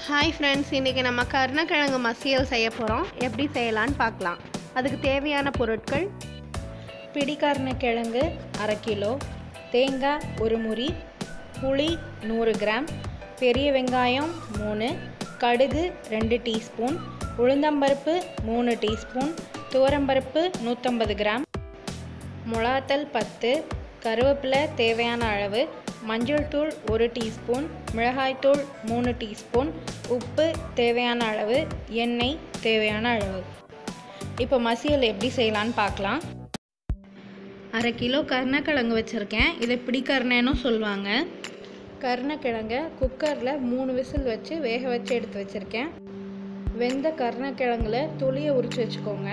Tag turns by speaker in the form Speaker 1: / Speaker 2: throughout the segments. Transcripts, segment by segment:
Speaker 1: hi friends இன்றைக்கி நம்ம கருணக்கிழங்கு மசியல் செய்ய போகிறோம் எப்படி செய்யலான்னு பார்க்கலாம் அதுக்கு தேவையான பொருட்கள்
Speaker 2: பிடிக்கருணக்கிழங்கு அரை கிலோ தேங்காய் ஒரு முறி புளி நூறு கிராம் பெரிய வெங்காயம் மூணு கடுகு ரெண்டு டீஸ்பூன் உளுந்தம்பருப்பு மூணு டீஸ்பூன் துவரம்பருப்பு நூற்றம்பது கிராம் மிளகாத்தல் பத்து கருவேப்பிலை தேவையான அளவு மஞ்சள் தூள் ஒரு டீஸ்பூன் மிளகாய்த்தூள் மூணு டீஸ்பூன் உப்பு தேவையான அளவு எண்ணெய் தேவையான அளவு இப்போ மசியல் எப்படி செய்யலான்னு பார்க்கலாம் அரை கிலோ கருணக்கிழங்கு வச்சுருக்கேன் இதை பிடிக்கருணேன்னு சொல்லுவாங்க கருணக்கிழங்கை குக்கரில் மூணு விசில் வச்சு வேக வச்சு எடுத்து வச்சுருக்கேன் வெந்த கருணக்கிழங்குல துளியை உரிச்சு வச்சுக்கோங்க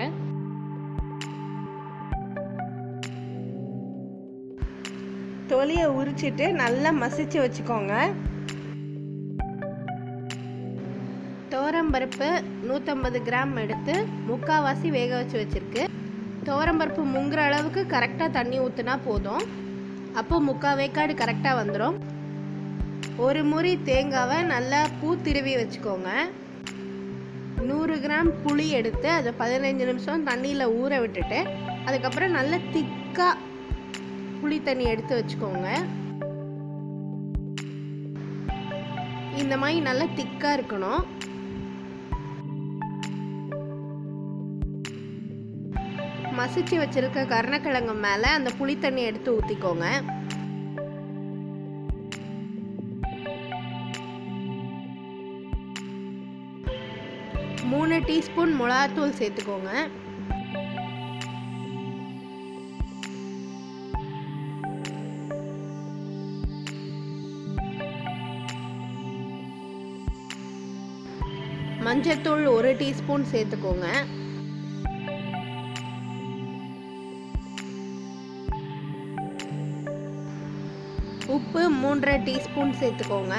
Speaker 1: தொலியை உரிச்சிட்டு நல்லா மசிச்சு வச்சுக்கோங்க துவரம்பருப்பு நூற்றம்பது கிராம் எடுத்து முக்கால்வாசி வேக வச்சு வச்சுருக்கு துவரம்பருப்பு முங்குற அளவுக்கு கரெக்டாக தண்ணி ஊற்றுனா போதும் அப்போ முக்கால் வேக்காடு கரெக்டாக வந்துடும் ஒரு முறி தேங்காவை நல்லா பூ திருவி வச்சுக்கோங்க நூறு கிராம் புளி எடுத்து அதை பதினஞ்சு நிமிஷம் தண்ணியில் ஊற விட்டுட்டு அதுக்கப்புறம் நல்லா திக்காக புளி தண்ணி எடுத்து வச்சுக்கோங்க இந்த மாதிரி நல்லா திக்காக இருக்கணும் மசிச்சு வச்சிருக்க கருணக்கிழங்கு மேலே அந்த புளி தண்ணி எடுத்து ஊற்றிக்கோங்க மூணு டீஸ்பூன் மிளகாத்தூள் சேர்த்துக்கோங்க மஞ்சத்தூள் ஒரு டீஸ்பூன் சேர்த்துக்கோங்க உப்பு மூன்றரை டீஸ்பூன் சேர்த்துக்கோங்க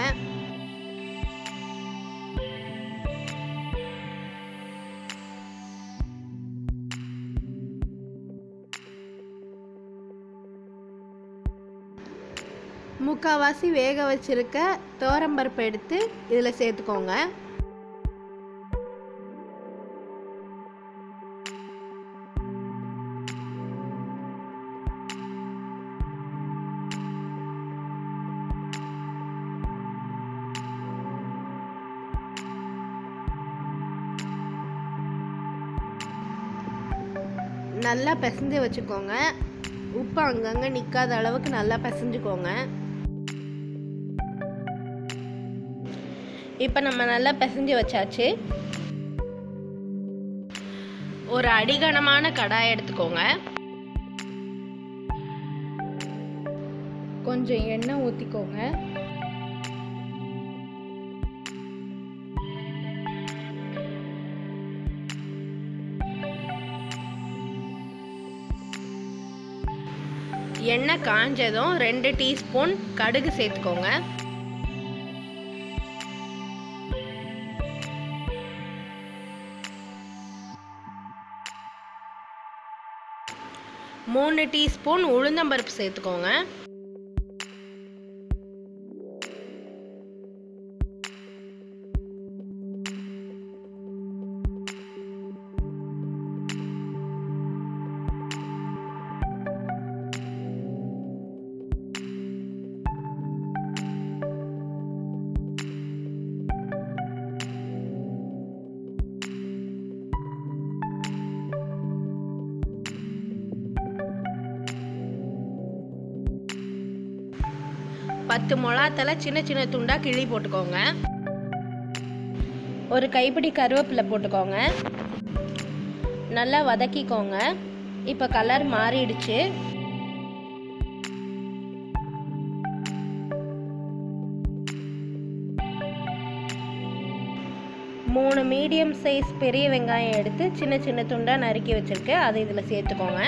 Speaker 1: முக்கால்வாசி வேக வச்சிருக்க துவரம்பருப்பு எடுத்து இதில் சேர்த்துக்கோங்க நல்லா பிசைஞ்சு வச்சுக்கோங்க உப்பு அங்கங்கே நிற்காத அளவுக்கு நல்லா பிசைஞ்சுக்கோங்க இப்போ நம்ம நல்லா பிசைஞ்சு வச்சாச்சு ஒரு அடிகனமான கடாய் எடுத்துக்கோங்க
Speaker 2: கொஞ்சம் எண்ணெய் ஊற்றிக்கோங்க
Speaker 1: எண்ணெய் காஞ்சதும் ரெண்டு டீஸ்பூன் கடுகு சேர்த்துக்கோங்க மூணு டீஸ்பூன் உளுந்தம்பருப்பு சேர்த்துக்கோங்க பத்து மிளகாத்தலை சின்ன சின்ன துண்டா கிள்ளி போட்டுக்கோங்க ஒரு கைப்பிடி கருவேப்பிலை போட்டுக்கோங்க நல்லா வதக்கிக்கோங்க இப்போ கலர் மாறிடுச்சு மூணு மீடியம் சைஸ் பெரிய வெங்காயம் எடுத்து சின்ன சின்ன துண்டாக நறுக்கி வச்சுருக்கு அதை இதில் சேர்த்துக்கோங்க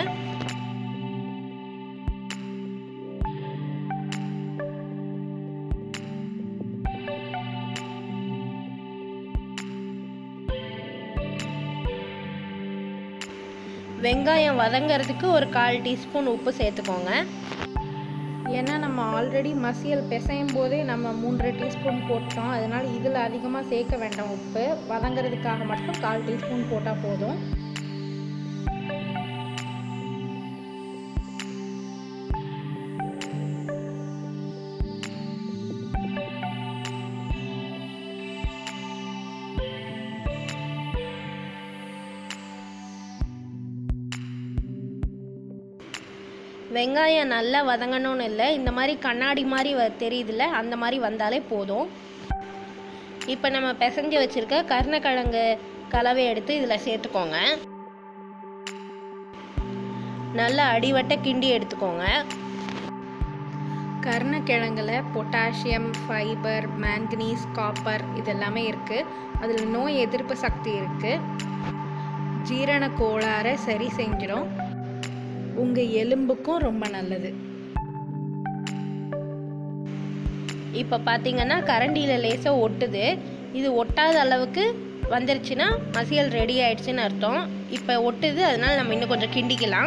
Speaker 1: வெங்காயம் வதங்கிறதுக்கு ஒரு கால் டீஸ்பூன் உப்பு சேர்த்துக்கோங்க
Speaker 2: ஏன்னா நம்ம ஆல்ரெடி மசியல் பிசையும் போதே நம்ம மூன்றரை டீஸ்பூன் போட்டோம் அதனால் இதில் அதிகமாக சேர்க்க வேண்டாம் உப்பு வதங்கிறதுக்காக மட்டும் கால் டீஸ்பூன் போட்டால் போதும்
Speaker 1: வெங்காயம் நல்லா வதங்கணும்னு இல்லை இந்த மாதிரி கண்ணாடி மாதிரி வ தெரியுதுல்ல அந்த மாதிரி வந்தாலே போதும் இப்போ நம்ம பிசைஞ்சு வச்சுருக்க கருணக்கிழங்கு கலவை எடுத்து இதில் சேர்த்துக்கோங்க நல்லா அடிவட்ட கிண்டி எடுத்துக்கோங்க
Speaker 2: கருணக்கிழங்குல பொட்டாசியம் ஃபைபர் மேங்கனீஸ் காப்பர் இதெல்லாமே இருக்குது அதில் நோய் எதிர்ப்பு சக்தி இருக்குது ஜீரண கோளாறை சரி செஞ்சிடும் உங்கள் எலும்புக்கும் ரொம்ப நல்லது
Speaker 1: இப்போ பார்த்தீங்கன்னா கரண்டியில் லேசாக ஒட்டுது இது ஒட்டாத அளவுக்கு வந்துருச்சுன்னா மசியல் ரெடி ஆயிடுச்சுன்னு அர்த்தம் இப்போ ஒட்டுது அதனால நம்ம இன்னும் கொஞ்சம் கிண்டிக்கலாம்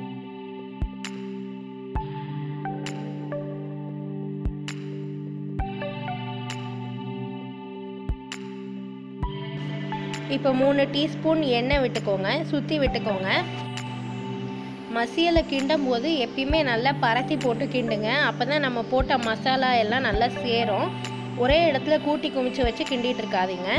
Speaker 1: இப்போ மூணு டீஸ்பூன் எண்ணெய் விட்டுக்கோங்க சுற்றி விட்டுக்கோங்க மசியலை கிண்டும் போது எப்பயுமே நல்லா பரத்தி போட்டு கிண்டுங்க அப்போ தான் நம்ம போட்ட மசாலா எல்லாம் நல்லா சேரும் ஒரே இடத்துல கூட்டி குமிச்சு வச்சு கிண்டிட்டு இருக்காதீங்க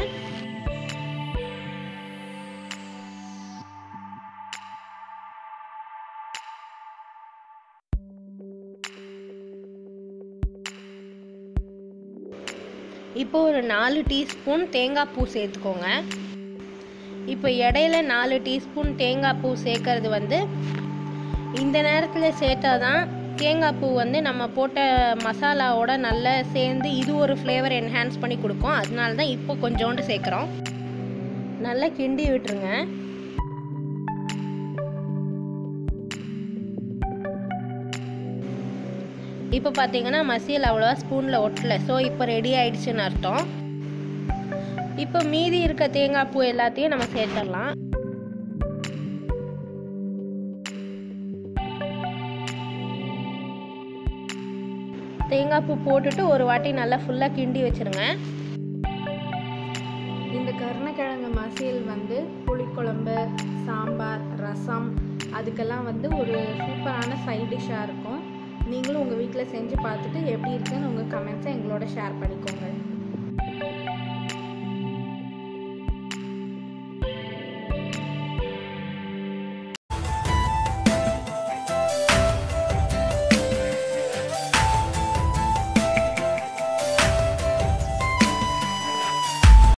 Speaker 1: இப்போ ஒரு நாலு டீஸ்பூன் தேங்காய் பூ சேர்த்துக்கோங்க இப்போ இடையில நாலு டீஸ்பூன் தேங்காய் பூ சேர்க்கறது வந்து இந்த நேரத்தில் சேர்த்தா தான் தேங்காய் பூ வந்து நம்ம போட்ட மசாலாவோட நல்லா சேர்ந்து இது ஒரு ஃப்ளேவர் என்ஹான்ஸ் பண்ணி கொடுக்கும் அதனால தான் இப்போ கொஞ்சோண்டு சேர்க்குறோம் நல்லா கிண்டி விட்டுருங்க இப்போ பார்த்தீங்கன்னா மசியல் அவ்வளோவா ஸ்பூனில் ஒட்டல ஸோ இப்போ ரெடி ஆயிடுச்சுன்னு அர்த்தம் இப்போ மீதி இருக்க தேங்காய் பூ எல்லாத்தையும் நம்ம சேர்த்துடலாம் தேங்காய் பூ போட்டுட்டு ஒரு வாட்டி நல்லா ஃபுல்லாக கிண்டி வச்சிருங்க
Speaker 2: இந்த கருணக்கிழங்கு மசியல் வந்து புளிக்குழம்பு சாம்பார் ரசம் அதுக்கெல்லாம் வந்து ஒரு சூப்பரான சைட் டிஷ்ஷாக இருக்கும் நீங்களும் உங்கள் வீட்டில் செஞ்சு பார்த்துட்டு எப்படி இருக்குன்னு உங்கள் கமெண்ட்ஸை எங்களோட ஷேர் பண்ணிக்கோங்க